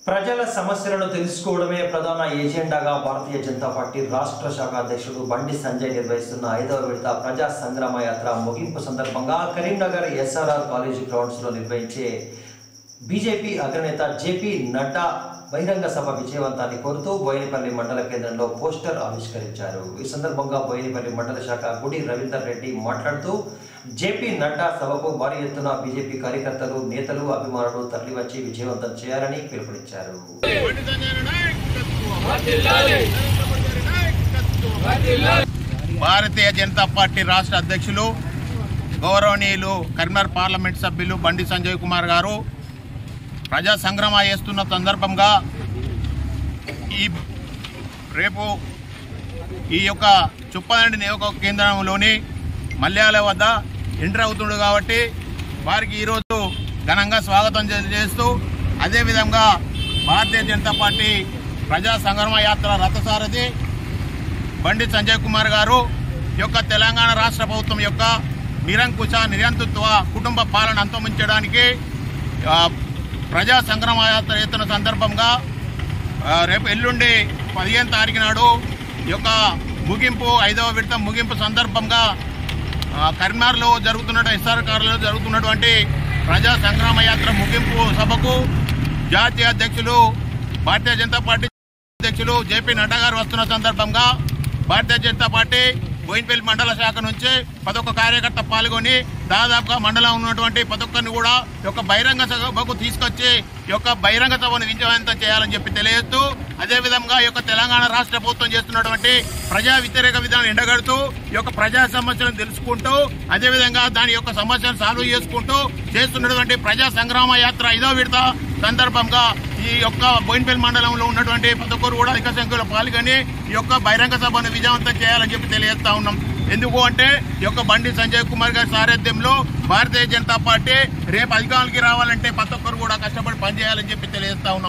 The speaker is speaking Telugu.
ప్రజల సమస్యలను తెలుసుకోవడమే ప్రధాన ఎజెండాగా భారతీయ జనతా పార్టీ రాష్ట్ర శాఖ అధ్యక్షుడు బండి సంజయ్ నిర్వహిస్తున్న ఐదవ విడత ప్రజా సంగ్రామ యాత్ర ముగింపు సందర్భంగా కరీంనగర్ ఎస్ఆర్ఆర్ కాలేజీ గ్రౌండ్స్ లో నిర్వహించే బీజేపీ అగ్రనేత జేపీ నడ్డా బహిరంగ సభ విజయవంతాన్ని కోరుతూ బోయినపల్లి మండల కేంద్రంలో పోస్టర్ ఆవిష్కరించారు ఈ సందర్భంగా బోయినపల్లి మండల శాఖ గుడి రవీందర్ రెడ్డి మాట్లాడుతూ జేపీ నడ్డా సభకు భారీ ఎత్తున బీజేపీ కార్యకర్తలు నేతలు అభిమానులు తరలివచ్చి విజయవంతం చేయాలని పిలుపునిచ్చారు బండి సంజయ్ నాయకత్వం. నరేంద్ర మోదీ నాయకత్వం. భారతీయ జనతా పార్టీ రాష్ట్ర అధ్యక్షులు గౌరవనీయులు కరీంనగర్ పార్లమెంట్ సభ్యులు బండి సంజయ్ కుమార్ గారు ప్రజా సంగ్రమ చేస్తున్న సందర్భంగా ఈ రేపు ఈ యొక్క చుప్పదండి నియోజక కేంద్రంలోని మల్యాల వద్ద ఎంటర్ అవుతుండు కాబట్టి వారికి ఈరోజు ఘనంగా స్వాగతం చే- చేస్తూ అదేవిధంగా భారతీయ జనతా పార్టీ ప్రజా సంగ్రమ యాత్ర రథసారథి బండి సంజయ్ కుమార్ గారు ఈ యొక్క తెలంగాణ రాష్ట్ర ప్రభుత్వం యొక్క నిరంకుశ నిరంతృత్వ కుటుంబ పాలన అంతమించడానికి ఆ, ప్రజా సంగ్రమ యాత్ర ఎత్తున సందర్భంగా ఆ, రేపు ఎల్లుండి పదిహేను తారీఖు నాడు ఈ యొక్క ముగింపు ఐదవ విడత ముగింపు సందర్భంగా ఆ, కరీంనగర్లో జరుగుతున్న ఎస్ఆర్ కార్లో జరుగుతున్నటువంటి ప్రజా సంగ్రామ యాత్ర ముగింపు సభకు జాతీయ అధ్యక్షులు భారతీయ జనతా పార్టీ అధ్యక్షులు జేపీ నడ్డా గారు వస్తున్న సందర్భంగా భారతీయ జనతా పార్టీ బోయిన్పల్లి మండల శాఖ నుంచి పదొక్క కార్యకర్త పాల్గొని దాదాపుగా మండలం ఉన్నటువంటి పదొక్కరిని కూడా ఈ యొక్క బహిరంగ సభకు తీసుకొచ్చి ఈ యొక్క బహిరంగ సభను విజయవంతం చేయాలని చెప్పి తెలియజేస్తూ అదేవిధంగా ఈ యొక్క తెలంగాణ రాష్ట్ర ప్రభుత్వం చేస్తున్నటువంటి ప్రజా వ్యతిరేక విధానం ఎండగడుతూ ఈ యొక్క ప్రజా సమస్యలను తెలుసుకుంటూ అదేవిధంగా దాని యొక్క సమస్యలను సాల్వ్ చేసుకుంటూ చేస్తున్నటువంటి ప్రజా సంగ్రామ యాత్ర ఐదో విడత సందర్భంగా ఈ యొక్క బోయిన్పల్లి మండలంలో ఉన్నటువంటి ప్రతి ఒక్కరు కూడా అధిక సంఖ్యలో పాల్గొని ఈ యొక్క బహిరంగ సభను విజయవంతం చేయాలని చెప్పి తెలియజేస్తా ఉన్నాం ఎందుకు అంటే ఈ యొక్క బండి సంజయ్ కుమార్ గారి సారథ్యంలో భారతీయ జనతా పార్టీ రేపు అధికారులకి రావాలంటే ప్రతి ఒక్కరు కూడా కష్టపడి పనిచేయాలని చెప్పి తెలియజేస్తా ఉన్నాం